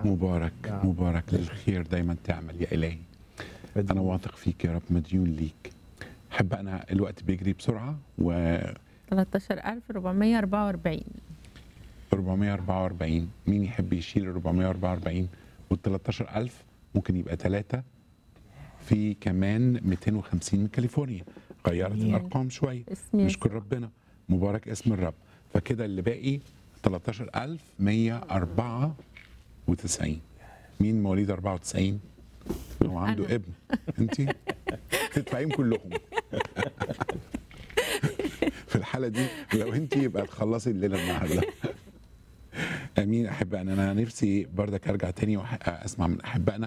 مبارك نعم. مبارك للخير دايما تعمل يا الهي انا واثق فيك يا رب مديون ليك احب انا الوقت بيجري بسرعه و 13444 444 مين يحب يشيل ال 444 وال 13000 ممكن يبقى ثلاثة في كمان 250 من كاليفورنيا غيرت جميل. الارقام شويه اسم يسوع. نشكر ربنا مبارك اسم الرب فكده اللي باقي 13194 مين مواليد 94 هو عنده أنا. ابن انت تدفعيهم كلهم في الحاله دي لو انت يبقى تخلصي الليله النهارده امين احبائنا انا نفسي بردك ارجع تاني واسمع من احبائنا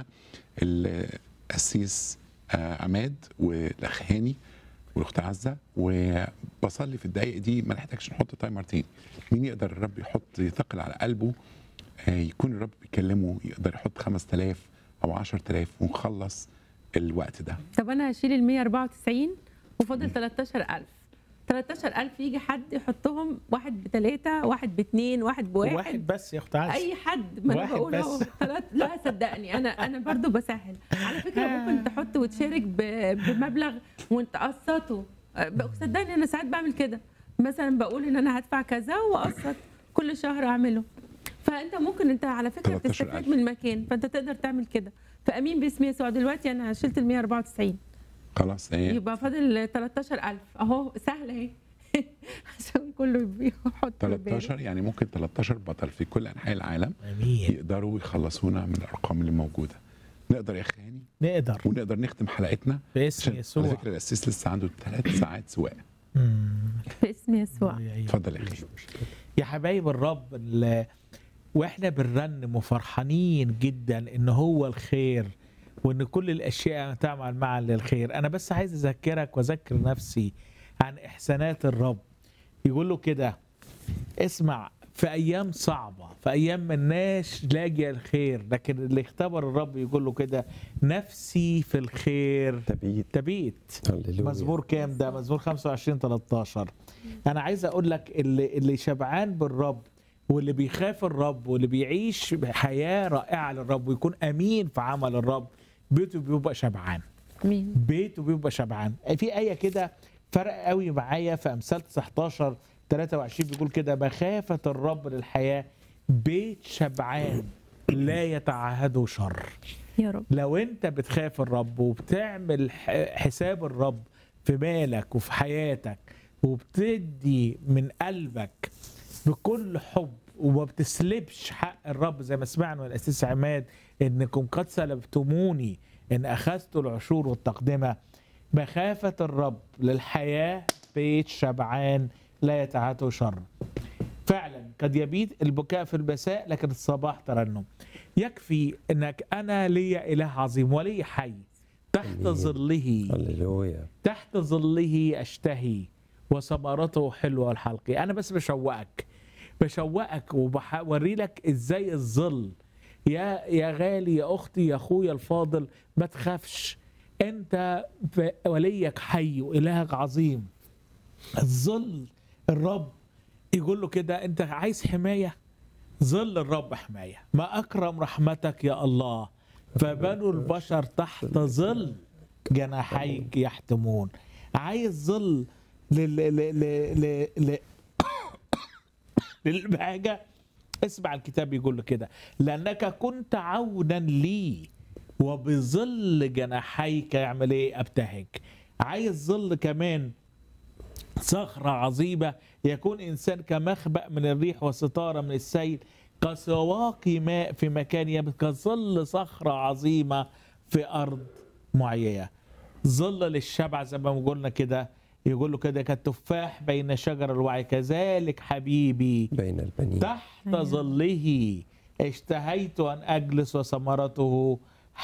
القسيس آه، عماد والاخ هاني والاخت عزه وبصلي في الدقائق دي ما نحتاجش نحط تايمر تاني مين يقدر الرب يحط يثقل على قلبه آه، يكون الرب بيكلمه يقدر يحط 5000 او 10000 ونخلص الوقت ده طب انا هشيل ال 194 وفاضل 13000 13000 يجي حد يحطهم واحد بثلاثه واحد باثنين واحد بواحد واحد بس يا اخت عز اي حد ما انا واحد بقول اهو بس. ثلاث لا صدقني انا انا برضو بسهل على فكره ممكن تحط وتشارك ب- بمبلغ وانت قسطه أه، صدقني انا ساعات بعمل كده مثلا بقول ان انا هدفع كذا واقسط كل شهر اعمله فانت ممكن انت على فكره 13,000. بتستفاد من المكان فانت تقدر تعمل كده فامين باسم يسوع دلوقتي انا شلت ال 194 خلاص ايه يبقى فاضل 13000 اهو سهله اهي عشان كله يحط باله. 13 يعني ممكن 13 بطل في كل انحاء العالم امين يقدروا يخلصونا من الارقام اللي موجوده نقدر يا اخي هاني نقدر ونقدر نختم حلقتنا باسم عشان على يسوع فكره الاسيس لسه عنده ثلاث ساعات سواقه مم. باسم يسوع اتفضل يا اخي يا حبايب الرب ال- واحنا بنرنم وفرحانين جدا ان هو الخير وان كل الاشياء تعمل معا للخير انا بس عايز اذكرك واذكر نفسي عن احسانات الرب يقول له كده اسمع في ايام صعبه في ايام ما الناس لاقيه الخير لكن اللي اختبر الرب يقول له كده نفسي في الخير تبيت تبيت هللويا مزمور كام ده مزمور 25 13 انا عايز اقول لك اللي اللي شبعان بالرب واللي بيخاف الرب واللي بيعيش حياه رائعه للرب ويكون امين في عمل الرب بيته بيبقى شبعان امين بيته بيبقى شبعان في ايه كده فرق قوي معايا في امثال 19 23 بيقول كده مخافه الرب للحياه بيت شبعان لا يتعهده شر يا رب لو انت بتخاف الرب وبتعمل ح- حساب الرب في مالك وفي حياتك وبتدي من قلبك بكل حب وما بتسلبش حق الرب زي ما سمعنا من الاسيس عماد انكم قد سلبتموني ان اخذت العشور والتقدمه مخافه الرب للحياه بيت شبعان لا يتعاته شر فعلا قد يبيد البكاء في المساء لكن الصباح ترنم يكفي انك انا لي اله عظيم ولي حي تحت أمين. ظله هللويا تحت ظله اشتهي وثمرته حلوه الحلق انا بس بشوقك بشوقك وبوري لك ازاي الظل يا يا غالي يا اختي يا اخويا الفاضل ما تخافش انت ف- وليك حي والهك عظيم الظل الرب يقول له كده انت عايز حمايه ظل الرب حمايه ما اكرم رحمتك يا الله فبنو البشر تحت ظل جناحيك يحتمون عايز ظل لل لل لل لل للبهجه اسمع الكتاب يقول له كده لانك كنت عونا لي وبظل جناحيك يعمل ايه ابتهج عايز ظل كمان صخرة عظيمة يكون إنسان كمخبأ من الريح وستارة من السيل كسواقي ماء في مكان يابس كظل صخرة عظيمة في أرض معيية ظل للشبع زي ما قلنا كده يقول له كده كالتفاح بين شجر الوعي كذلك حبيبي بين البنين تحت ظله اشتهيت أن أجلس وثمرته